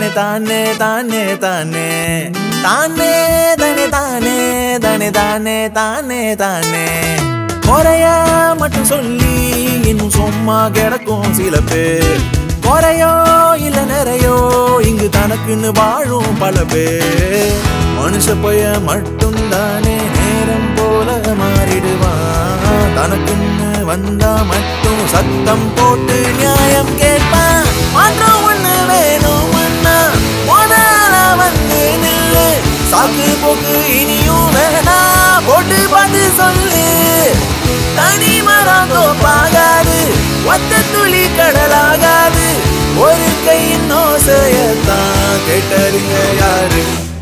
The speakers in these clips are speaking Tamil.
தானே தானே தானே தானே தானே தானே தானே தானே தானே தானே தானே குறையா மட்டும் சொல்லி இன்னும் சும்மா கிடக்கும் சில பேர் குறையோ இல்ல நிறையோ இங்கு தனக்குன்னு வாழும் பல பேர் மனுஷ பைய மட்டும் தானே நேரம் போல மாறிடுவான் தனக்குன்னு வந்தா மட்டும் சத்தம் போட்டு நியாயம் கேட்பான் மாற்றம் ஒண்ணு வேணும் அண்ணா முதல்ல வந்து நில்லு சாக்கு போக்கு இனியும் வேணா போட்டு பார்த்து சொல்லு தனி மரம் தோப்பாகாது ஒத்த துளி கடலாகாது ஒரு கையின் ஓசையத்தான் கேட்டறிங்க யாரு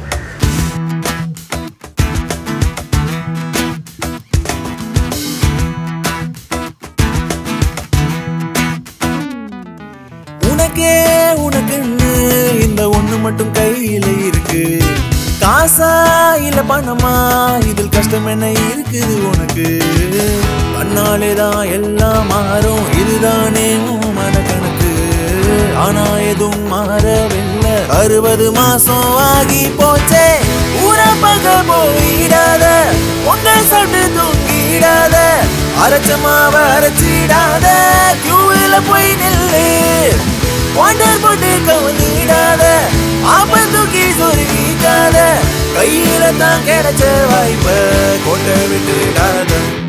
உனக்கே உனக்குன்னு இந்த ஒண்ணு மட்டும் கையில இருக்கு காசா இல்ல பணமா இதில் கஷ்டம் என்ன இருக்குது உனக்கு கண்ணாலே தான் எல்லாம் மாறும் இதுதானே உன் மனக்கணக்கு ஆனா எதுவும் மாறவில்லை அறுபது மாசம் ஆகி போச்சே ஊரப்பக போயிடாத உங்கள் சட்டு தூக்கிடாத அரைச்ச மாவ அரைச்சிடாத கியூவில போய் நில்லு வாண்டர் போட்டு கவனிடாத ஆப்ப தூக்கி சொருகிக்காத கையில தான் கிடைச்ச வாய்ப்ப கொட்ட விட்டுடாத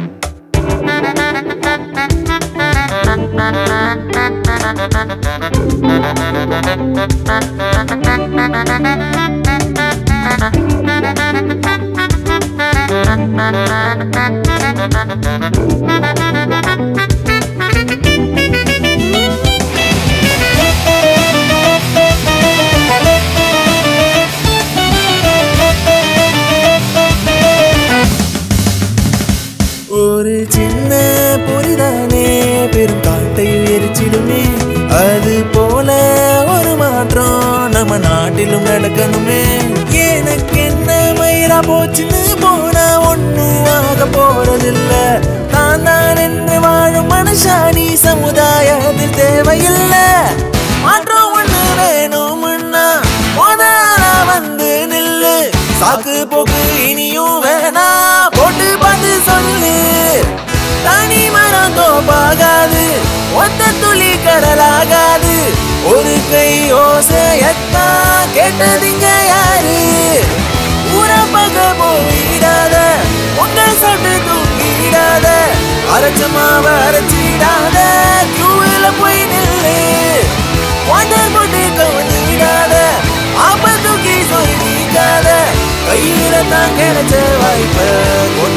ஒரு சின்ன பொறிதானே பெரும் காட்டை எரிச்சிடுமே அது போல ஒரு மாற்றம் நம்ம நாட்டிலும் நடக்கணுமே எனக்கு என்ன மயிரா போச்சுன்னு போனா ஒண்ணும் ஆக போறதில்ல தான் தான் என்று வாழும் மனுஷானி சமுதாயத்தில் தேவையில்லை மாற்றம் ஒண்ணு வேணும்னா முதல்ல வந்து நில்லு சாக்கு போக்கு இனியும் வேணா போட்டு பார்த்து சொல்லு தனி மரம் தோப்பாகாது ஒத்த துளி கடலாகாது ஒரு கை ஓசையத்தான் கேட்டதிங்க யாரு ஊரப்பக போயிடாத உங்கள் சட்டு தூக்கிடாத அரைச்ச மாவ அரைச்சிடாத கியூவில போய் நில்லு வாண்டர் போட்டு கவனிடாத ஆப்ப தூக்கி சொல்லிக்காத கையில தான் கிடைச்ச வாய்ப்ப